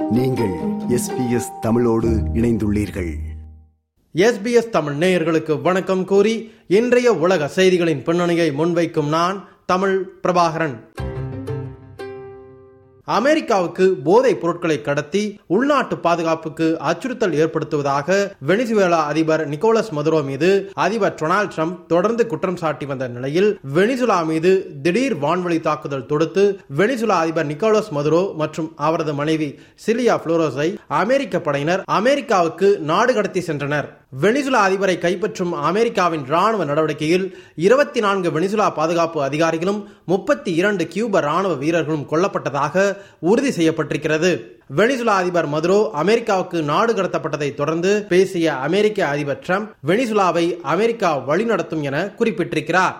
நீங்கள் எஸ்பிஎஸ் தமிழோடு இணைந்துள்ளீர்கள் எஸ்பிஎஸ் தமிழ் நேயர்களுக்கு வணக்கம் கூறி இன்றைய உலக செய்திகளின் பின்னணியை முன்வைக்கும் நான் தமிழ் பிரபாகரன் அமெரிக்காவுக்கு போதைப் பொருட்களை கடத்தி உள்நாட்டு பாதுகாப்புக்கு அச்சுறுத்தல் ஏற்படுத்துவதாக வெனிசுவேலா அதிபர் நிக்கோலஸ் மதுரோ மீது அதிபர் டொனால்ட் ட்ரம்ப் தொடர்ந்து குற்றம் சாட்டி வந்த நிலையில் வெனிசுலா மீது திடீர் வான்வழி தாக்குதல் தொடுத்து வெனிசுலா அதிபர் நிக்கோலஸ் மதுரோ மற்றும் அவரது மனைவி சிலியா புளோரோஸை அமெரிக்க படையினர் அமெரிக்காவுக்கு நாடு கடத்தி சென்றனர் வெனிசுலா அதிபரை கைப்பற்றும் அமெரிக்காவின் ராணுவ நடவடிக்கையில் இருபத்தி நான்கு வெனிசுலா பாதுகாப்பு அதிகாரிகளும் முப்பத்தி இரண்டு கியூப ராணுவ வீரர்களும் கொல்லப்பட்டதாக உறுதி செய்யப்பட்டிருக்கிறது வெனிசுலா அதிபர் மதுரோ அமெரிக்காவுக்கு நாடு கடத்தப்பட்டதை தொடர்ந்து பேசிய அமெரிக்க அதிபர் ட்ரம்ப் வெனிசுலாவை அமெரிக்கா வழிநடத்தும் என குறிப்பிட்டிருக்கிறார்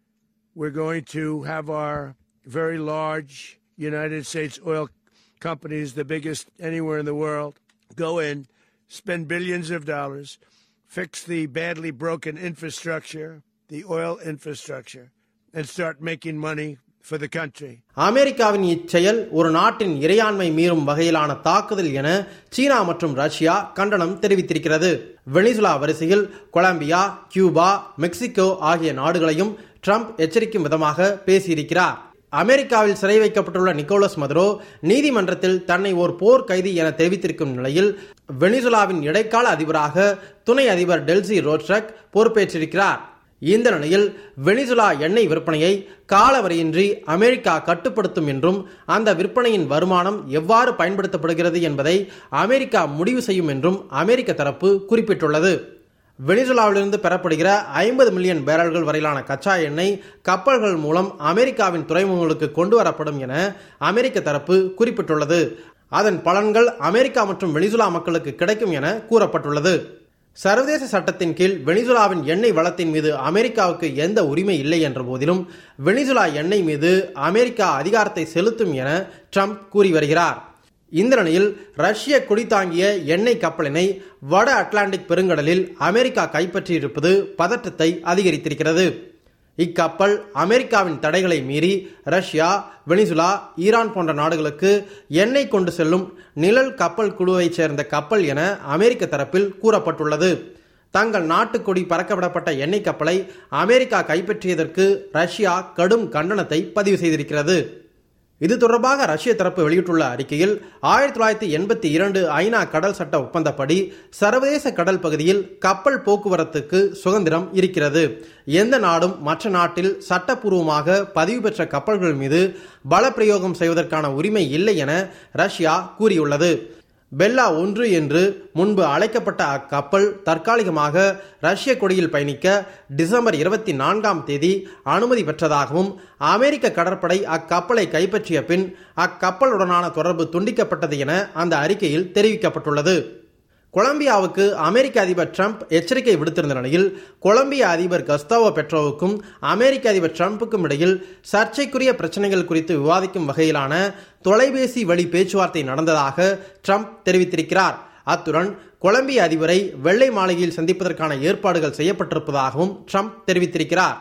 We're going to have our very large United States oil companies, the biggest anywhere in the world, go in, spend billions of dollars, fix the badly broken infrastructure, the oil infrastructure, and start making money for the country. அமெரிக்காவின் இச்செயல் ஒரு நாட்டின் இறையாண்மை மீறும் வகையிலான தாக்குதல் என சீனா மற்றும் Russia கண்டனம் தெரிவித்திருக்கிறது வெனிசுலா வரிசையில் கொலம்பியா கியூபா மெக்சிகோ ஆகிய நாடுகளையும் ட்ரம்ப் எச்சரிக்கும் விதமாக பேசியிருக்கிறார் அமெரிக்காவில் சிறை வைக்கப்பட்டுள்ள நிக்கோலஸ் மதுரோ நீதிமன்றத்தில் தன்னை ஒரு போர் கைதி என தெரிவித்திருக்கும் நிலையில் வெனிசுலாவின் இடைக்கால அதிபராக துணை அதிபர் டெல்சி ரோட்ரக் பொறுப்பேற்றிருக்கிறார் இந்த நிலையில் வெனிசுலா எண்ணெய் விற்பனையை காலவரையின்றி அமெரிக்கா கட்டுப்படுத்தும் என்றும் அந்த விற்பனையின் வருமானம் எவ்வாறு பயன்படுத்தப்படுகிறது என்பதை அமெரிக்கா முடிவு செய்யும் என்றும் அமெரிக்க தரப்பு குறிப்பிட்டுள்ளது வெனிசுலாவிலிருந்து பெறப்படுகிற ஐம்பது மில்லியன் பேரல்கள் வரையிலான கச்சா எண்ணெய் கப்பல்கள் மூலம் அமெரிக்காவின் துறைமுகங்களுக்கு கொண்டு வரப்படும் என அமெரிக்க தரப்பு குறிப்பிட்டுள்ளது அதன் பலன்கள் அமெரிக்கா மற்றும் வெனிசுலா மக்களுக்கு கிடைக்கும் என கூறப்பட்டுள்ளது சர்வதேச சட்டத்தின் கீழ் வெனிசுலாவின் எண்ணெய் வளத்தின் மீது அமெரிக்காவுக்கு எந்த உரிமை இல்லை என்ற போதிலும் வெனிசுலா எண்ணெய் மீது அமெரிக்கா அதிகாரத்தை செலுத்தும் என ட்ரம்ப் கூறி வருகிறார் இந்த நிலையில் ரஷ்ய கொடி தாங்கிய எண்ணெய் கப்பலினை வட அட்லாண்டிக் பெருங்கடலில் அமெரிக்கா கைப்பற்றியிருப்பது பதற்றத்தை அதிகரித்திருக்கிறது இக்கப்பல் அமெரிக்காவின் தடைகளை மீறி ரஷ்யா வெனிசுலா ஈரான் போன்ற நாடுகளுக்கு எண்ணெய் கொண்டு செல்லும் நிழல் கப்பல் குழுவைச் சேர்ந்த கப்பல் என அமெரிக்க தரப்பில் கூறப்பட்டுள்ளது தங்கள் நாட்டுக்கொடி பறக்கவிடப்பட்ட எண்ணெய் கப்பலை அமெரிக்கா கைப்பற்றியதற்கு ரஷ்யா கடும் கண்டனத்தை பதிவு செய்திருக்கிறது இது தொடர்பாக ரஷ்ய தரப்பு வெளியிட்டுள்ள அறிக்கையில் ஆயிரத்தி தொள்ளாயிரத்தி எண்பத்தி இரண்டு ஐநா கடல் சட்ட ஒப்பந்தப்படி சர்வதேச கடல் பகுதியில் கப்பல் போக்குவரத்துக்கு சுதந்திரம் இருக்கிறது எந்த நாடும் மற்ற நாட்டில் சட்டப்பூர்வமாக பதிவு பெற்ற கப்பல்கள் மீது பலப்பிரயோகம் செய்வதற்கான உரிமை இல்லை என ரஷ்யா கூறியுள்ளது பெல்லா ஒன்று என்று முன்பு அழைக்கப்பட்ட அக்கப்பல் தற்காலிகமாக ரஷ்ய கொடியில் பயணிக்க டிசம்பர் இருபத்தி நான்காம் தேதி அனுமதி பெற்றதாகவும் அமெரிக்க கடற்படை அக்கப்பலை கைப்பற்றிய பின் அக்கப்பலுடனான தொடர்பு துண்டிக்கப்பட்டது என அந்த அறிக்கையில் தெரிவிக்கப்பட்டுள்ளது கொலம்பியாவுக்கு அமெரிக்க அதிபர் ட்ரம்ப் எச்சரிக்கை விடுத்திருந்த நிலையில் கொலம்பிய அதிபர் கஸ்தாவோ பெட்ரோவுக்கும் அமெரிக்க அதிபர் ட்ரம்புக்கும் இடையில் சர்ச்சைக்குரிய பிரச்சனைகள் குறித்து விவாதிக்கும் வகையிலான தொலைபேசி வழி பேச்சுவார்த்தை நடந்ததாக ட்ரம்ப் தெரிவித்திருக்கிறார் அத்துடன் கொலம்பிய அதிபரை வெள்ளை மாளிகையில் சந்திப்பதற்கான ஏற்பாடுகள் செய்யப்பட்டிருப்பதாகவும் ட்ரம்ப் தெரிவித்திருக்கிறார்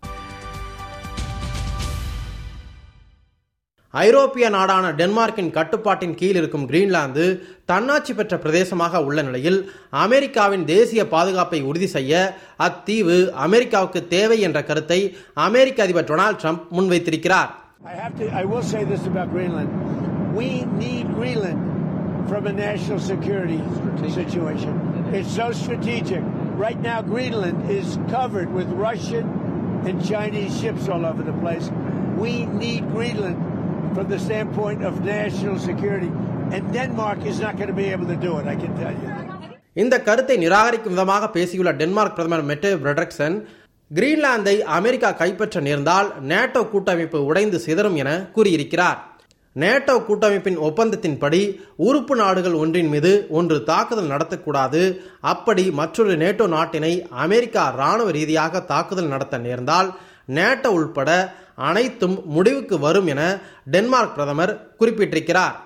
ஐரோப்பிய நாடான டென்மார்க்கின் கட்டுப்பாட்டின் கீழ் இருக்கும் கிரீன்லாந்து தன்னாட்சி பெற்ற பிரதேசமாக உள்ள நிலையில் அமெரிக்காவின் தேசிய பாதுகாப்பை உறுதி செய்ய அத்தீவு அமெரிக்காவுக்கு தேவை என்ற கருத்தை அமெரிக்க அதிபர் டொனால்டு ட்ரம்ப் முன்வைத்திருக்கிறார் I have to. I will say this about Greenland: we need Greenland from a national security situation. It's so strategic. Right now, Greenland is covered with Russian and Chinese ships all over the place. We need Greenland from the standpoint of national security, and Denmark is not going to be able to do it. I can tell you. இந்த கருத்தை நிராகரிக்கும் விதமாக பேசியுள்ள Denmark பிரதமர் Mette Frederiksen கிரீன்லாந்தை America கைப்பற்ற நேர்ந்தால் NATO கூட்டமைப்பு உடைந்து சிதறும் என கூறியிருக்கிறார் நேட்டோ கூட்டமைப்பின் ஒப்பந்தத்தின்படி உறுப்பு நாடுகள் ஒன்றின் மீது ஒன்று தாக்குதல் நடத்தக்கூடாது அப்படி மற்றொரு நேட்டோ நாட்டினை அமெரிக்கா ராணுவ ரீதியாக தாக்குதல் நடத்த நேர்ந்தால் நேட்டோ உள்பட அனைத்தும் முடிவுக்கு வரும் என டென்மார்க் பிரதமர் குறிப்பிட்டிருக்கிறார்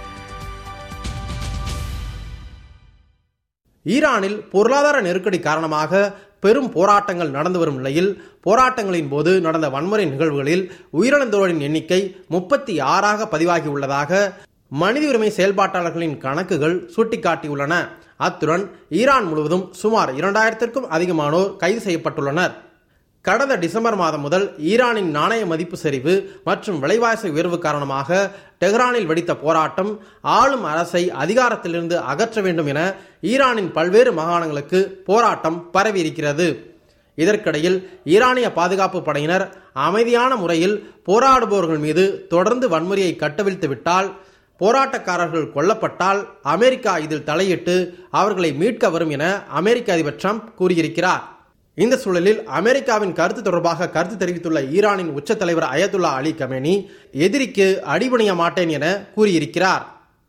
ஈரானில் பொருளாதார நெருக்கடி காரணமாக பெரும் போராட்டங்கள் நடந்து வரும் நிலையில் போராட்டங்களின் போது நடந்த வன்முறை நிகழ்வுகளில் உயிரிழந்தோரின் எண்ணிக்கை முப்பத்தி ஆறாக பதிவாகியுள்ளதாக மனித உரிமை செயல்பாட்டாளர்களின் கணக்குகள் சுட்டிக்காட்டியுள்ளன அத்துடன் ஈரான் முழுவதும் சுமார் இரண்டாயிரத்திற்கும் அதிகமானோர் கைது செய்யப்பட்டுள்ளனர் கடந்த டிசம்பர் மாதம் முதல் ஈரானின் நாணய மதிப்பு சரிவு மற்றும் விலைவாசி உயர்வு காரணமாக டெஹ்ரானில் வெடித்த போராட்டம் ஆளும் அரசை அதிகாரத்திலிருந்து அகற்ற வேண்டும் என ஈரானின் பல்வேறு மாகாணங்களுக்கு போராட்டம் பரவியிருக்கிறது இதற்கிடையில் ஈரானிய பாதுகாப்பு படையினர் அமைதியான முறையில் போராடுபவர்கள் மீது தொடர்ந்து வன்முறையை கட்டவிழ்த்து விட்டால் போராட்டக்காரர்கள் கொல்லப்பட்டால் அமெரிக்கா இதில் தலையிட்டு அவர்களை மீட்க வரும் என அமெரிக்க அதிபர் ட்ரம்ப் கூறியிருக்கிறார் இந்த சூழலில் அமெரிக்காவின் கருத்து தொடர்பாக கருத்து தெரிவித்துள்ள ஈரானின் உச்ச தலைவர் அயதுல்லா அலி கமேனி எதிரிக்கு அடிபணிய மாட்டேன் என கூறியிருக்கிறார்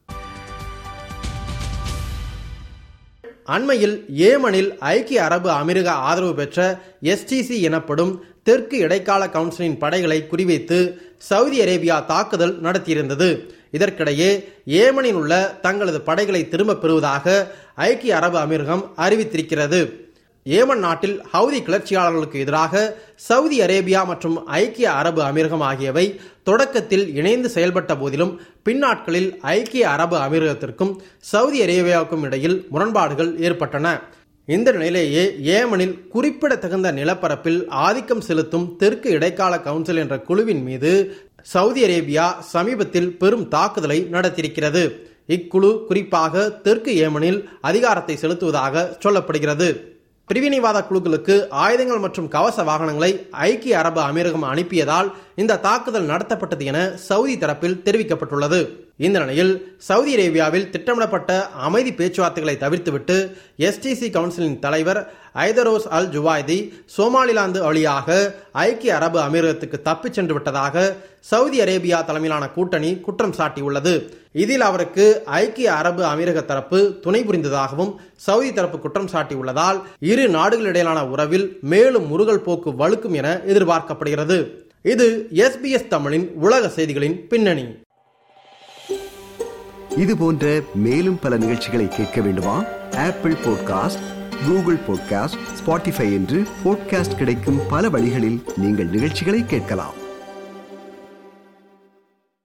அண்மையில் ஏமனில் ஐக்கிய அரபு அமீரக ஆதரவு பெற்ற எஸ்டிசி எனப்படும் தெற்கு இடைக்கால கவுன்சிலின் படைகளை குறிவைத்து சவுதி அரேபியா தாக்குதல் நடத்தியிருந்தது இதற்கிடையே ஏமனில் உள்ள தங்களது படைகளை திரும்பப் பெறுவதாக ஐக்கிய அரபு அமீரகம் அறிவித்திருக்கிறது ஏமன் நாட்டில் ஹவுதி கிளர்ச்சியாளர்களுக்கு எதிராக சவுதி அரேபியா மற்றும் ஐக்கிய அரபு அமீரகம் ஆகியவை தொடக்கத்தில் இணைந்து செயல்பட்ட போதிலும் பின்னாட்களில் ஐக்கிய அரபு அமீரகத்திற்கும் சவுதி அரேபியாவுக்கும் இடையில் முரண்பாடுகள் ஏற்பட்டன இந்த நிலையிலேயே ஏமனில் குறிப்பிடத்தகுந்த நிலப்பரப்பில் ஆதிக்கம் செலுத்தும் தெற்கு இடைக்கால கவுன்சில் என்ற குழுவின் மீது சவுதி அரேபியா சமீபத்தில் பெரும் தாக்குதலை நடத்தியிருக்கிறது இக்குழு குறிப்பாக தெற்கு ஏமனில் அதிகாரத்தை செலுத்துவதாக சொல்லப்படுகிறது பிரிவினைவாத குழுக்களுக்கு ஆயுதங்கள் மற்றும் கவச வாகனங்களை ஐக்கிய அரபு அமீரகம் அனுப்பியதால் இந்த தாக்குதல் நடத்தப்பட்டது என சவுதி தரப்பில் தெரிவிக்கப்பட்டுள்ளது இந்த நிலையில் சவுதி அரேபியாவில் திட்டமிடப்பட்ட அமைதி பேச்சுவார்த்தைகளை தவிர்த்துவிட்டு எஸ்டிசி கவுன்சிலின் தலைவர் ஐதரோஸ் அல் ஜுவாய்தி சோமாலிலாந்து வழியாக ஐக்கிய அரபு அமீரகத்துக்கு தப்பிச் சென்று விட்டதாக சவுதி அரேபியா தலைமையிலான கூட்டணி குற்றம் சாட்டியுள்ளது இதில் அவருக்கு ஐக்கிய அரபு அமீரக தரப்பு துணை புரிந்ததாகவும் சவுதி தரப்பு குற்றம் சாட்டியுள்ளதால் இரு நாடுகளிடையிலான உறவில் மேலும் முருகல் போக்கு வலுக்கும் என எதிர்பார்க்கப்படுகிறது இது எஸ்பிஎஸ் தமிழின் உலக செய்திகளின் பின்னணி இது போன்ற மேலும் பல நிகழ்ச்சிகளை கேட்க வேண்டுமா Apple podcast Google podcast Spotify என்று பாட்காஸ்ட் கிடைக்கும் பல வழிகளில் நீங்கள் நிகழ்ச்சிகளை கேட்கலாம்